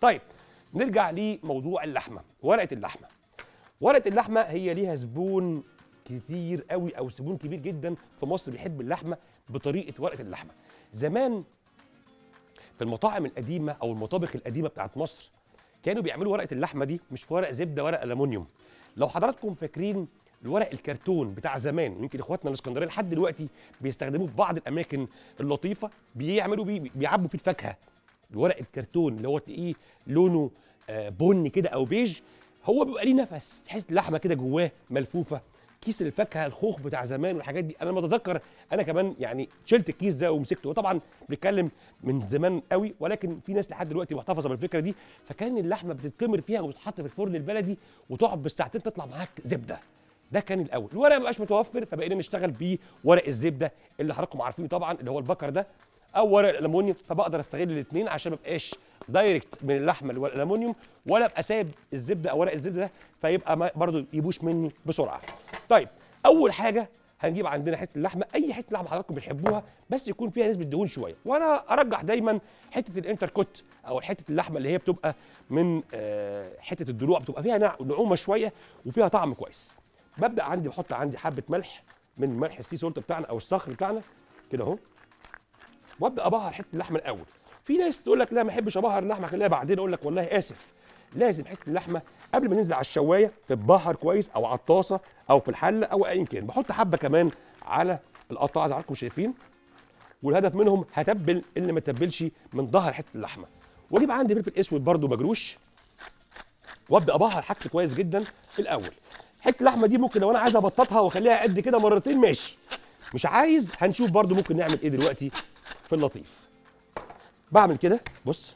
طيب نرجع لموضوع اللحمه ورقه اللحمه ورقه اللحمه هي ليها زبون كتير قوي او زبون كبير جدا في مصر بيحب اللحمه بطريقه ورقه اللحمه زمان في المطاعم القديمه او المطابخ القديمه بتاعت مصر كانوا بيعملوا ورقه اللحمه دي مش في ورق زبده ورق الومنيوم لو حضراتكم فاكرين الورق الكرتون بتاع زمان يمكن اخواتنا الاسكندريه لحد دلوقتي بيستخدموه في بعض الاماكن اللطيفه بيعملوا بيه بيعبوا فيه الفاكهه الورق الكرتون اللي هو تلاقيه لونه آه، بني كده او بيج هو بيبقى ليه نفس تحس اللحمه كده جواه ملفوفه كيس الفاكهه الخوخ بتاع زمان والحاجات دي انا لما اتذكر انا كمان يعني شلت الكيس ده ومسكته وطبعا بنتكلم من زمان قوي ولكن في ناس لحد دلوقتي محتفظه بالفكره دي فكان اللحمه بتتكمر فيها وتتحط في الفرن البلدي وتقعد بالساعتين تطلع معاك زبده ده كان الاول الورق ما بقاش متوفر فبقينا نشتغل بورق الزبده اللي حضراتكم عارفينه طبعا اللي هو البكر ده او ورق الالومنيوم فبقدر استغل الاثنين عشان ما ابقاش دايركت من اللحمه لورق الالومنيوم ولا ابقى سايب الزبده او ورق الزبده ده فيبقى ما- برضو يبوش مني بسرعه طيب اول حاجه هنجيب عندنا حته اللحمه اي حته لحمه حضراتكم بتحبوها بس يكون فيها نسبه دهون شويه وانا ارجح دايما حته الانتركوت او حته اللحمه اللي هي بتبقى من آه، حته الضلوع بتبقى فيها نع- نعومه شويه وفيها طعم كويس ببدا عندي بحط عندي حبه ملح من ملح السي سولت بتاعنا او الصخر بتاعنا كده اهو وابدا ابهر حته اللحمه الاول في ناس تقول لك لا ما احبش ابهر اللحمه خليها بعدين اقول لك والله اسف لازم حته اللحمه قبل ما ننزل على الشوايه تتبهر كويس او على الطاسه او في الحله او ايا كان بحط حبه كمان على القطاعه زي ما حضراتكم شايفين والهدف منهم هتبل اللي ما تبلش من ظهر حته اللحمه واجيب عندي فلفل اسود برده مجروش وابدا ابهر حاجتي كويس جدا الاول حته اللحمه دي ممكن لو انا عايز ابططها واخليها قد كده مرتين ماشي مش عايز هنشوف برده ممكن نعمل ايه دلوقتي في اللطيف بعمل كده بص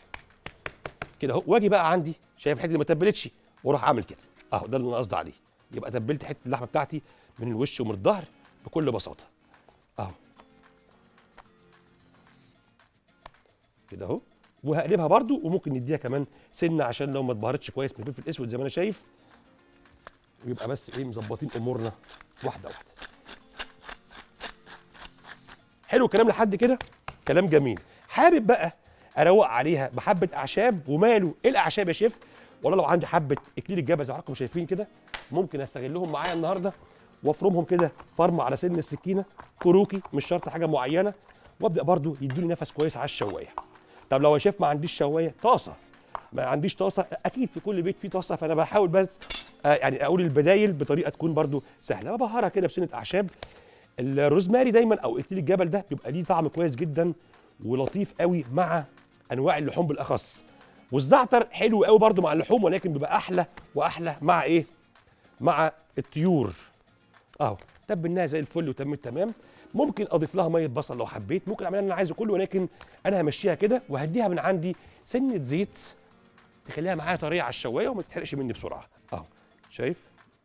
كده اهو واجي بقى عندي شايف الحته اللي ما تبلتش واروح عامل كده اهو ده اللي انا قصدي عليه يبقى تبلت حته اللحمه بتاعتي من الوش ومن الظهر بكل بساطه اهو كده اهو وهقلبها برده وممكن نديها كمان سنه عشان لو ما اتبهرتش كويس من الفلفل الاسود زي ما انا شايف ويبقى بس ايه مظبطين امورنا واحده واحده حلو الكلام لحد كده كلام جميل حابب بقى اروق عليها بحبه اعشاب وماله ايه الاعشاب يا شيف والله لو عندي حبه اكليل الجبل زي ما حضراتكم شايفين كده ممكن استغلهم معايا النهارده وافرمهم كده فرمه على سن السكينه كروكي مش شرط حاجه معينه وابدا برضو يديني نفس كويس على الشوايه طب لو يا شيف ما عنديش شوايه طاسه ما عنديش طاسه اكيد في كل بيت فيه طاسه فانا بحاول بس آه، يعني اقول البدايل بطريقه تكون برضو سهله ببهرها كده بسنه اعشاب الروزماري دايما او اكليل الجبل ده بيبقى ليه طعم كويس جدا ولطيف قوي مع انواع اللحوم بالاخص والزعتر حلو قوي برضو مع اللحوم ولكن بيبقى احلى واحلى مع ايه مع الطيور اهو تبلناها زي الفل وتمت تمام ممكن اضيف لها ميه بصل لو حبيت ممكن اعملها اللي انا عايزه كله ولكن انا همشيها كده وهديها من عندي سنه زيت تخليها معايا طريه على الشوايه وما تتحرقش مني بسرعه اهو شايف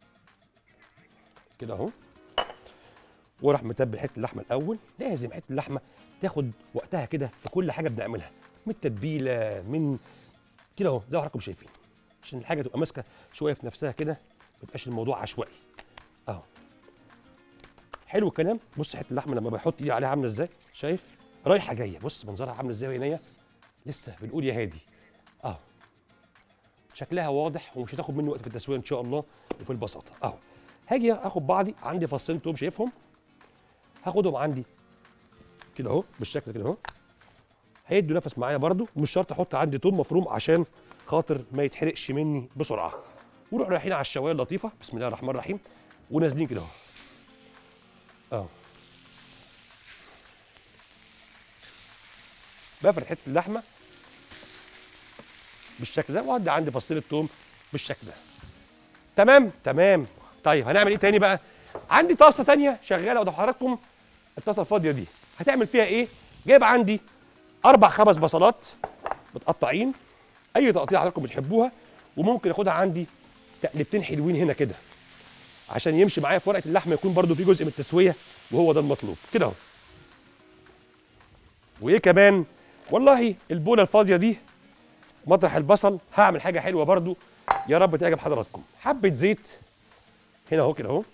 كده اهو وراح متبل حته اللحمه الاول لازم حته اللحمه تاخد وقتها كده في كل حاجه بنعملها من التتبيله من كده اهو زي ما حضراتكم شايفين عشان الحاجه تبقى ماسكه شويه في نفسها كده ما يبقاش الموضوع عشوائي اهو حلو الكلام بص حته اللحمه لما بحط ايدي عليها عامله ازاي شايف رايحه جايه بص منظرها عامل ازاي وهي لسه بنقول يا هادي اهو شكلها واضح ومش هتاخد مني وقت في التسويه ان شاء الله وفي البساطه اهو هاجي اخد بعضي عندي فصين توم شايفهم هاخدهم عندي كده اهو بالشكل كده اهو هيدوا نفس معايا برده ومش شرط احط عندي توم مفروم عشان خاطر ما يتحرقش مني بسرعه ونروح رايحين على الشوايه اللطيفه بسم الله الرحمن الرحيم ونازلين كده اهو اهو بفرد حته اللحمه بالشكل ده وادي عندي فصيله توم بالشكل ده تمام تمام طيب هنعمل ايه تاني بقى عندي طاسه تانية شغاله وده حضراتكم الطاسه الفاضيه دي هتعمل فيها ايه جايب عندي اربع خمس بصلات متقطعين اي تقطيع حضراتكم بتحبوها وممكن اخدها عندي تقلبتين حلوين هنا كده عشان يمشي معايا في ورقه اللحمه يكون برده في جزء من التسويه وهو ده المطلوب كده اهو وايه كمان والله البوله الفاضيه دي مطرح البصل هعمل حاجه حلوه برده يا رب تعجب حضراتكم حبه زيت هنا اهو كده اهو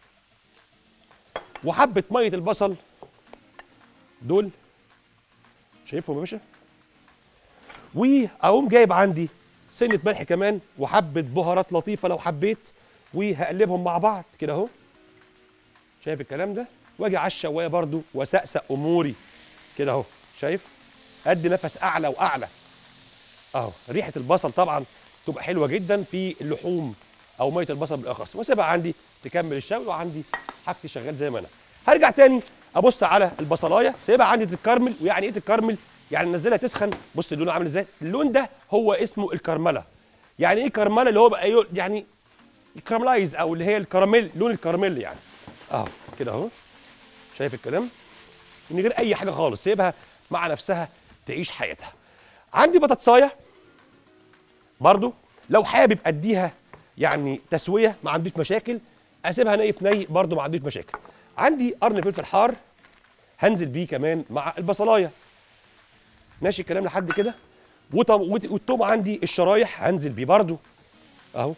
وحبه ميه البصل دول شايفهم يا باشا واقوم جايب عندي سنه ملح كمان وحبه بهارات لطيفه لو حبيت وهقلبهم مع بعض كده اهو شايف الكلام ده واجي على الشوايه برضو واسقسق اموري كده اهو شايف ادي نفس اعلى واعلى اهو ريحه البصل طبعا تبقى حلوه جدا في اللحوم او ميه البصل بالاخص واسيبها عندي تكمل الشوي وعندي حاجتي شغال زي ما انا هرجع تاني ابص على البصلايه سيبها عندي تتكرمل ويعني ايه تتكرمل يعني ننزلها تسخن بص اللون عامل ازاي اللون ده هو اسمه الكرمله يعني ايه كرمله اللي هو بقى يو- يعني كراملايز او اللي هي الكراميل لون الكراميل يعني اهو كده اهو شايف الكلام من غير اي حاجه خالص سيبها مع نفسها تعيش حياتها عندي بطاطسايه برضو لو حابب اديها يعني تسويه ما عنديش مشاكل اسيبها ني في ني برضو ما عنديش مشاكل عندي قرن فلفل حار هنزل بيه كمان مع البصلايه ماشي الكلام لحد كده وطم وت- والثوم عندي الشرايح هنزل بيه برضو اهو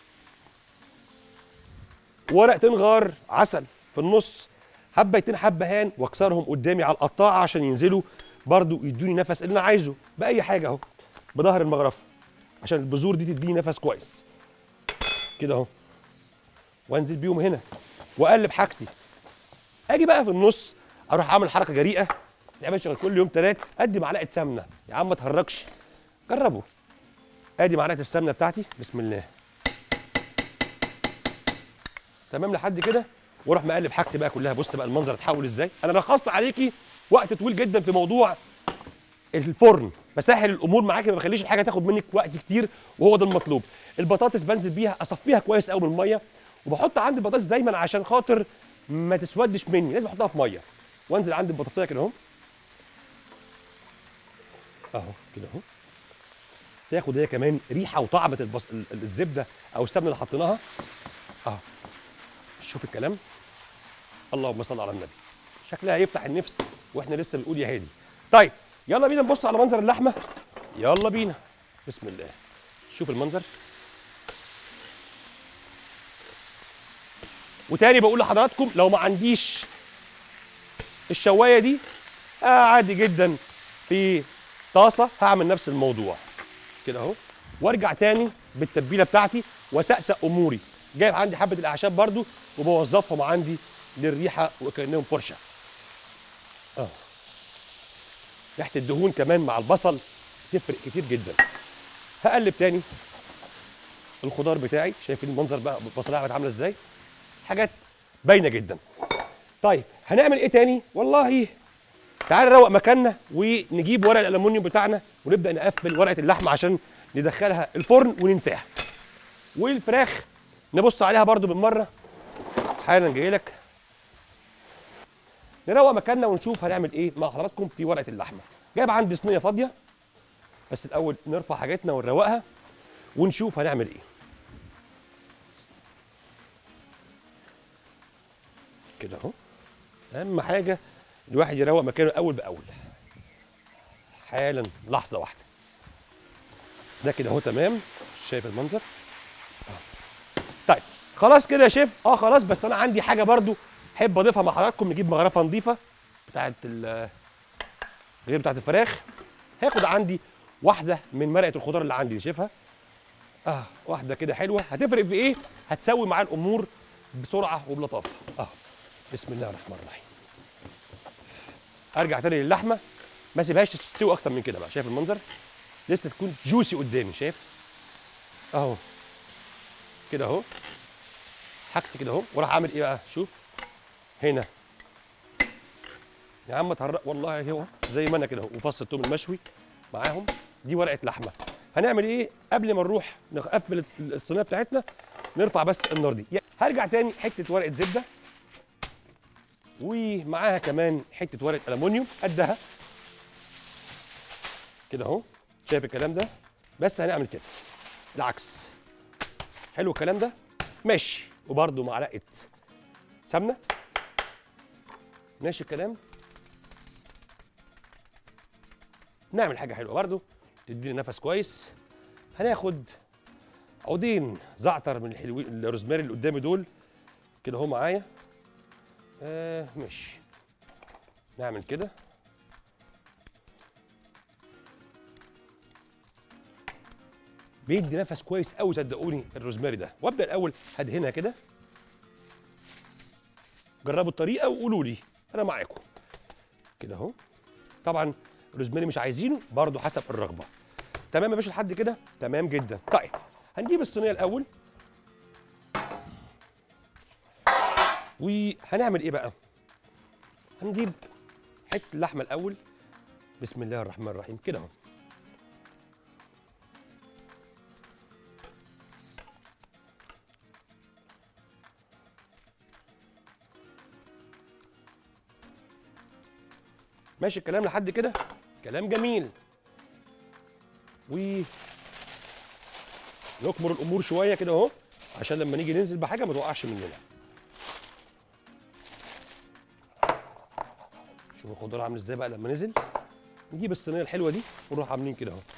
ورقتين غار عسل في النص حبيتين حبهان واكسرهم قدامي على القطاعه عشان ينزلوا برضو يدوني نفس اللي انا عايزه باي حاجه اهو بظهر المغرفه عشان البذور دي تديني نفس كويس كده اهو وانزل بيهم هنا واقلب حاجتي اجي بقى في النص اروح اعمل حركه جريئه ما تعملش غير كل يوم ثلاث ادي معلقه سمنه يا عم ما تهرجش جربوا ادي معلقه السمنه بتاعتي بسم الله تمام لحد كده واروح مقلب حاجتي بقى كلها بص بقى المنظر اتحول ازاي انا لخصت عليكي وقت طويل جدا في موضوع الفرن بسهل الامور معاكي ما بخليش الحاجه تاخد منك وقت كتير وهو ده المطلوب البطاطس بنزل بيها اصفيها كويس قوي من الميه وبحط عندي البطاطس دايما عشان خاطر ما تسودش مني لازم احطها في ميه وانزل عندي البطاطسيه كده اهو اهو كده اهو تاخد هي كمان ريحه وطعمه البص... ال- ال- الزبده او السمنه اللي حطيناها اهو شوف الكلام اللهم صل على النبي شكلها هيفتح النفس واحنا لسه بنقول يا هادي طيب يلا بينا نبص على منظر اللحمه يلا بينا بسم الله شوف المنظر وتاني بقول لحضراتكم لو ما عنديش الشوايه دي آه عادي جدا في طاسه هعمل نفس الموضوع كده اهو وارجع تاني بالتتبيله بتاعتي واسقسق اموري جايب عندي حبه الاعشاب برضو وبوظفهم عندي للريحه وكانهم فرشه اه ريحه الدهون كمان مع البصل تفرق كتير جدا هقلب تاني الخضار بتاعي شايفين المنظر بقى البصلايه بقت عامله ازاي حاجات باينه جدا طيب هنعمل ايه تاني والله تعال نروق مكاننا ونجيب ورق الالومنيوم بتاعنا ونبدا نقفل ورقه اللحمه عشان ندخلها الفرن وننساها والفراخ نبص عليها برضو بالمره حالا جاي لك نروق مكاننا ونشوف هنعمل ايه مع حضراتكم في ورقه اللحمه جايب عندي صينيه فاضيه بس الاول نرفع حاجاتنا ونروقها ونشوف هنعمل ايه كده اهو اهم حاجه الواحد يروق مكانه اول باول حالا لحظه واحده ده كده اهو تمام شايف المنظر آه. طيب خلاص كده يا شيف اه خلاص بس انا عندي حاجه برضو احب اضيفها مع حضراتكم نجيب مغرفه نظيفه بتاعت ال غير بتاعت الفراخ هاخد عندي واحده من مرقه الخضار اللي عندي دي شايفها اه واحده كده حلوه هتفرق في ايه هتسوي معاه الامور بسرعه وبلطافه اه بسم الله الرحمن الرحيم ارجع تاني للحمه ما سيبهاش تستوي اكتر من كده بقى شايف المنظر لسه تكون جوسي قدامي شايف اهو كده اهو حاجتي كده اهو وراح اعمل ايه بقى شوف هنا يا عم اتهرق والله هو زي ما انا كده اهو وفص الثوم المشوي معاهم دي ورقه لحمه هنعمل ايه قبل ما نروح نقفل الصينيه بتاعتنا نرفع بس النار دي هرجع تاني حته ورقه زبده ومعاها كمان حته ورقه الومنيوم قدها كده اهو شايف الكلام ده بس هنعمل كده العكس حلو الكلام ده ماشي وبرده معلقه سمنه ماشي الكلام نعمل حاجه حلوه برده تدينا نفس كويس هناخد عودين زعتر من الحلوين الروزماري اللي قدامي دول كده اهو معايا آه ماشي نعمل كده بيدي نفس كويس قوي صدقوني الروزماري ده وابدا الاول هدهنها كده جربوا الطريقه وقولوا لي انا معاكم كده اهو طبعا الروزماري مش عايزينه برضه حسب الرغبه تمام يا باشا لحد كده تمام جدا طيب هنجيب الصينيه الاول وهنعمل ايه بقى هنجيب حته اللحمه الاول بسم الله الرحمن الرحيم كده اهو ماشي الكلام لحد كده كلام جميل و نكمر الامور شويه كده اهو عشان لما نيجي ننزل بحاجه ما توقعش مننا شوف الخضار عامل ازاي بقى لما نزل نجيب الصينيه الحلوه دي ونروح عاملين كده اهو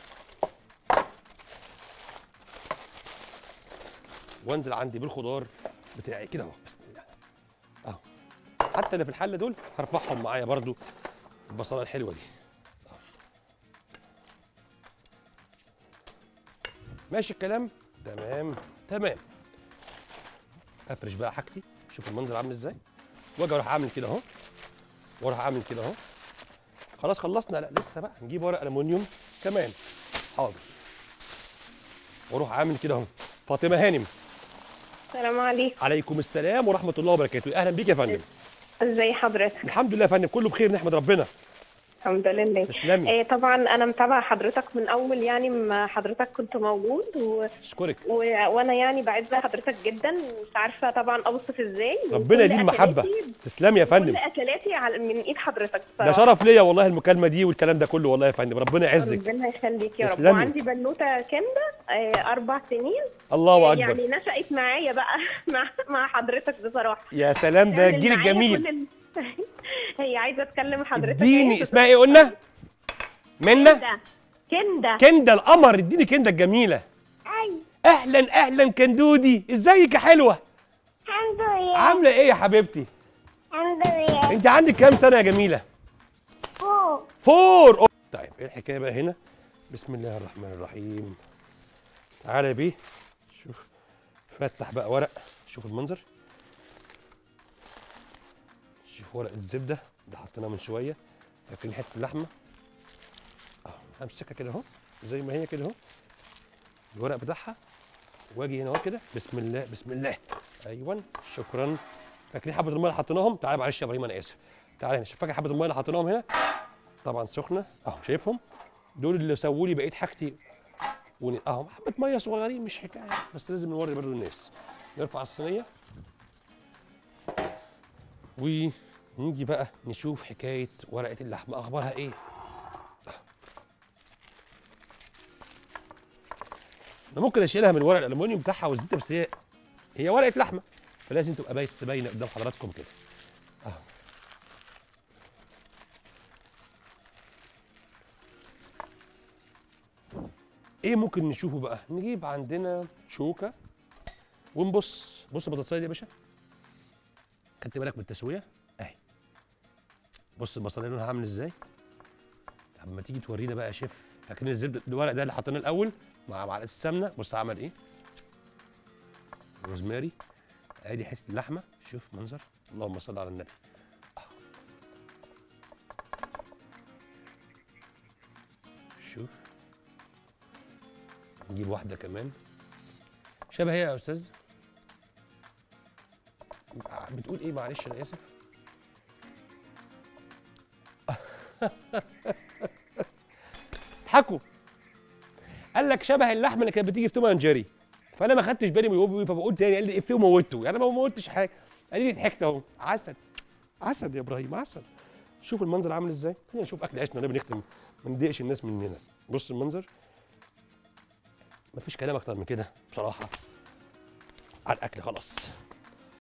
وانزل عندي بالخضار بتاعي كده اهو بسم الله اهو حتى اللي في الحله دول هرفعهم معايا برضو البصله الحلوه دي أهو. ماشي الكلام تمام تمام افرش بقى حاجتي شوف المنظر عامل ازاي واجي اروح اعمل كده اهو واروح اعمل كده اهو خلاص خلصنا لا لسه بقى نجيب ورق الومنيوم كمان حاضر واروح عامل كده اهو فاطمه هانم السلام عليكم عليكم السلام ورحمه الله وبركاته اهلا بيك يا فندم ازي حضرتك الحمد لله يا فندم كله بخير نحمد ربنا الحمد لله تسلمي إيه طبعا انا متابعه حضرتك من اول يعني ما حضرتك كنت موجود و... اشكرك و... وانا يعني بعز حضرتك جدا مش عارفه طبعا اوصف ازاي ربنا كل يديم محبه أكلاتي- تسلمي يا فندم كل اكلاتي على من ايد حضرتك ده بصراحه شرف ليا والله المكالمه دي والكلام ده كله والله يا فندم ربنا يعزك ربنا يخليك يا رب تسلمي. وعندي بنوته كنده آه، اربع سنين الله اكبر يعني نشأت معايا بقى مع مع حضرتك بصراحه يا سلام ده تعمل الجيل معايا الجميل كل ال- هي عايزه تكلم حضرتك اديني إيه؟ اسمها ايه قلنا منى كنده كنده كنده القمر اديني كنده الجميله ايوه اهلا اهلا كندودي ازيك يا حلوه الحمد لله عامله ايه يا حبيبتي الحمد لله انت عندك كام سنه يا جميله فوق فور أو- طيب ايه الحكايه بقى هنا بسم الله الرحمن الرحيم تعالى يا بيه شوف فتح بقى ورق شوف المنظر شوف ورق الزبده اللي حطيناه من شويه فاكرين حته اللحمه اهو همسكها كده اهو زي ما هي كده اهو الورق بتاعها واجي هنا اهو كده بسم الله بسم الله ايوه شكرا فاكرين حبه الميه اللي حطيناهم تعالى معلش يا ابراهيم انا اسف تعالى هنا شوف فاكر حبه الميه اللي حطيناهم هنا طبعا سخنه اهو شايفهم دول اللي سووا لي بقيه حاجتي ون... اهو حبه ميه صغيرين مش حكايه بس لازم نوري برضه الناس نرفع الصينيه ونيجي بقى نشوف حكايه ورقه اللحمه اخبارها ايه انا ممكن اشيلها من ورق الالومنيوم بتاعها والزيت بس هي هي ورقه لحمه فلازم تبقى بس باينه قدام حضراتكم كده اهو ايه ممكن نشوفه بقى نجيب عندنا شوكه ونبص بص البطاطسايه دي يا باشا خدت بالك من التسويه اهي بص البصلايه لونها عامل ازاي اما تيجي تورينا بقى يا شيف فاكرين الزبده الورق ده اللي حطيناه الاول مع معلقه السمنه بص عمل ايه روزماري ادي حته اللحمه شوف منظر اللهم صل على النبي آه. شوف نجيب واحده كمان شبه ايه يا استاذ بتقول ايه معلش انا اسف اضحكوا قال لك شبه اللحمه اللي كانت بتيجي في توم اند جيري فانا ما خدتش بالي من الوبي فبقول تاني قال لي افيه وموته يعني ما موتش حاجه اديني ضحكت اهو عسل عسل يا ابراهيم عسل شوف المنظر عامل ازاي خلينا نشوف اكل عيشنا ده بنختم ما نضايقش الناس مننا بص المنظر مفيش كلام اكتر من كده بصراحه على الاكل خلاص